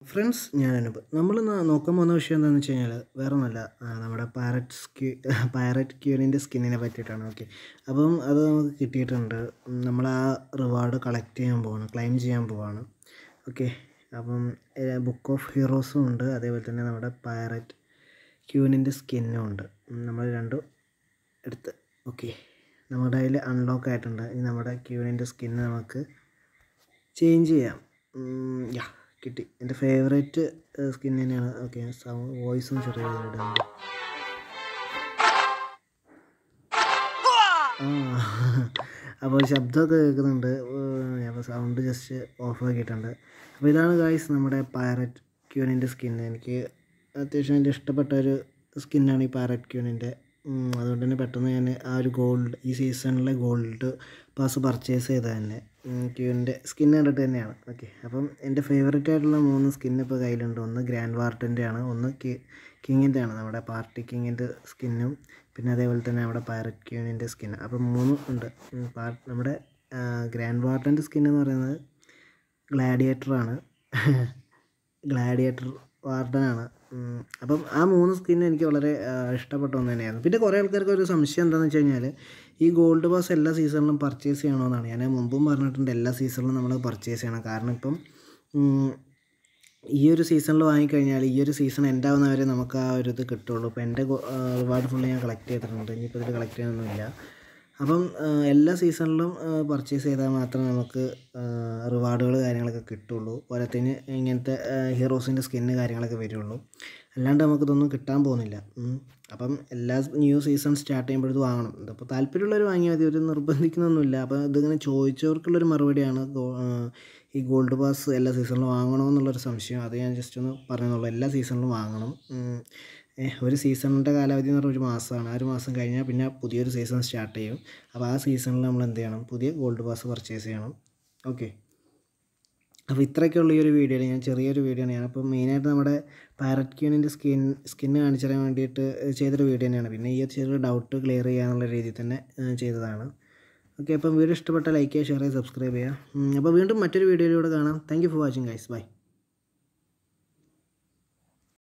Friends ഞാൻ അനൂപ് നമ്മൾ നോക്കാൻ പോകുന്ന വിഷയം എന്താണെന്ന് വെച്ച് കഴിഞ്ഞാൽ വേറെ ഒന്നുമല്ല ആ, നമ്മുടെ പാരറ്റ് സ്ക്യൂ പാരറ്റ് ക്യൂനിൻ്റെ സ്കിന്നിനെ പറ്റിയിട്ടാണ് ഓക്കെ അപ്പം അത് നമുക്ക് കിട്ടിയിട്ടുണ്ട് നമ്മൾ ആ റിവാർഡ് കളക്ട് ചെയ്യാൻ പോവാണ് ക്ലൈം ചെയ്യാൻ പോവാണ് ഓക്കെ അപ്പം ബുക്ക് ഓഫ് ഹീറോസും ഉണ്ട് അതേപോലെ തന്നെ നമ്മുടെ പാരറ്റ് ക്യൂനിൻ്റെ സ്കിന്നും ഉണ്ട് നമ്മൾ രണ്ടും എടുത്ത് ഓക്കെ നമ്മുടെ കയ്യിൽ അൺലോക്ക് ആയിട്ടുണ്ട് ഇനി നമ്മുടെ ക്യൂനിൻ്റെ സ്കിന്ന് നമുക്ക് ചേഞ്ച് ചെയ്യാം യാ കിട്ടി എൻ്റെ ഫേവറേറ്റ് സ്കിൻ തന്നെയാണ് ഓക്കെ സൗണ്ട് വോയിസും ചെറിയ ഇടുന്നുണ്ട് ആ അപ്പോൾ ശബ്ദമൊക്കെ കേൾക്കുന്നുണ്ട് അപ്പോൾ സൗണ്ട് ജസ്റ്റ് ഓഫ് ആക്കിയിട്ടുണ്ട് അപ്പോൾ ഇതാണ് ഗായ്സ് നമ്മുടെ പാരറ്റ് ക്യൂനിൻ്റെ സ്കിൻ എനിക്ക് അത്യാവശ്യം എൻ്റെ ഇഷ്ടപ്പെട്ട ഒരു സ്കിന്നാണ് ഈ പാരറ്റ് ക്യൂനിൻ്റെ അതുകൊണ്ട് തന്നെ പെട്ടെന്ന് ഞാൻ ആ ഒരു ഗോൾഡ് ഈ സീസണിലെ ഗോൾഡ് പാസ് പർച്ചേസ് ചെയ്ത തന്നെ ക്യൂവിൻ്റെ സ്കിൻ കണ്ടിട്ട് തന്നെയാണ് ഓക്കെ അപ്പം എൻ്റെ ഫേവറേറ്റ് ആയിട്ടുള്ള മൂന്ന് സ്കിൻ ഇപ്പോൾ കയ്യിലുണ്ട് ഒന്ന് ഗ്രാൻഡ് വാർട്ടൻ്റെ ആണ് ഒന്ന് കിങ്ങിൻ്റെ ആണ് നമ്മുടെ പാർട്ടി കിങ്ങിൻ്റെ സ്കിന്നും പിന്നെ അതേപോലെ തന്നെ നമ്മുടെ പാരറ്റ് ക്യൂനിൻ്റെ സ്കിൻ അപ്പം മൂന്നും ഉണ്ട് ഉം, പാ- നമ്മുടെ ഗ്രാൻഡ് വാർട്ടൻ്റെ സ്കിൻ എന്ന് പറയുന്നത് ഗ്ലാഡിയേറ്ററാണ് ഗ്ലാഡിയേറ്റർ വാർഡനാണ് ഉം, അപ്പം ആ മൂന്ന് സ്കിൻ എനിക്ക് വളരെ ആ, ഇഷ്ടപ്പെട്ട ഒന്ന് തന്നെയായിരുന്നു പിന്നെ കുറേ ആൾക്കാർക്ക് ഒരു സംശയം എന്താണെന്ന് വെച്ച് കഴിഞ്ഞാൽ ഈ ഗോൾഡ് പാസ് എല്ലാ സീസണിലും പർച്ചേസ് ചെയ്യണമെന്നാണ് ഞാൻ മുമ്പും പറഞ്ഞിട്ടുണ്ട് എല്ലാ സീസണിലും നമ്മൾ പർച്ചേസ് ചെയ്യണം കാരണം ഇപ്പം ഉം, ഈ ഒരു സീസണിൽ വാങ്ങിക്കഴിഞ്ഞാൽ ഈ ഒരു സീസൺ എൻ്റെ ആവുന്നവരെ നമുക്ക് ആ ഒരു ഇത് കിട്ടുള്ളൂ ഇപ്പോൾ എൻ്റെ റിവാർഡ് ഫുള്ള് ഞാൻ കളക്ട് ചെയ്തിട്ടുണ്ട് ഇനിയിപ്പോൾ ഇതിൽ കളക്ട് ചെയ്യാനൊന്നുമില്ല അപ്പം ആ, എല്ലാ സീസണിലും പർച്ചേസ് ചെയ്താൽ മാത്രമേ നമുക്ക് റിവാർഡുകൾ കാര്യങ്ങളൊക്കെ കിട്ടുള്ളൂ പോരാത്തതിന് ഇങ്ങനത്തെ ഹീറോസിൻ്റെ സ്കിന്ന് കാര്യങ്ങളൊക്കെ വരുള്ളൂ അല്ലാണ്ട് നമുക്കിതൊന്നും കിട്ടാൻ പോകുന്നില്ല ഉം. അപ്പം എല്ലാ ന്യൂ സീസൺ സ്റ്റാർട്ട് ചെയ്യുമ്പോൾ ഇത് വാങ്ങണം ഇതിപ്പോൾ താല്പര്യമുള്ളവർ വാങ്ങിയാൽ മതി ഒരു നിർബന്ധിക്കുന്നൊന്നുമില്ല അപ്പോൾ ഇതിങ്ങനെ ചോദിച്ചവർക്കുള്ളൊരു മറുപടിയാണ് ഗോ- ആ, ഈ ഗോൾഡ് പാസ് എല്ലാ സീസണിലും വാങ്ങണമെന്നുള്ളൊരു സംശയം അത് ഞാൻ ജസ്റ്റ് ഒന്ന് പറഞ്ഞെന്നുള്ളൂ എല്ലാ സീസണിലും വാങ്ങണം ഉം. ഏ, ഒരു സീസണിൻ്റെ കാലാവധി എന്ന് പറഞ്ഞാൽ ഒരു മാസമാണ് ആ ഒരു മാസം കഴിഞ്ഞാൽ പിന്നെ പുതിയൊരു സീസൺ സ്റ്റാർട്ട് ചെയ്യും അപ്പോൾ ആ സീസണിൽ നമ്മൾ എന്ത് ചെയ്യണം പുതിയ ഗോൾഡ് പാസ് പർച്ചേസ് ചെയ്യണം ഓക്കെ അപ്പോൾ ഇത്രയൊക്കെയുള്ള ഈ ഒരു വീഡിയോയിൽ ഞാൻ ചെറിയൊരു വീഡിയോ ആണ് ഞാനപ്പോൾ മെയിനായിട്ട് നമ്മുടെ പാരറ്റ് ക്യൂണിൻ്റെ സ്കിൻ സ്കിന്ന് കാണിച്ചു തരാൻ വേണ്ടിയിട്ട് ചെയ്തൊരു വീഡിയോ തന്നെയാണ് പിന്നെ ഈ ഒരു ചെറിയ ഡൗട്ട് ക്ലിയർ ചെയ്യാന്നുള്ള രീതിയിൽ തന്നെ ഏ, ചെയ്തതാണ് ഓക്കെ അപ്പം വീഡിയോ ഇഷ്ടപ്പെട്ട ലൈക്ക് ചെയ്യുക ഷെയർ ചെയ്യുക സബ്സ്ക്രൈബ് ചെയ്യുക ഉം, അപ്പോൾ വീണ്ടും മറ്റൊരു വീഡിയോയിലൂടെ കാണാം thank you for watching guys by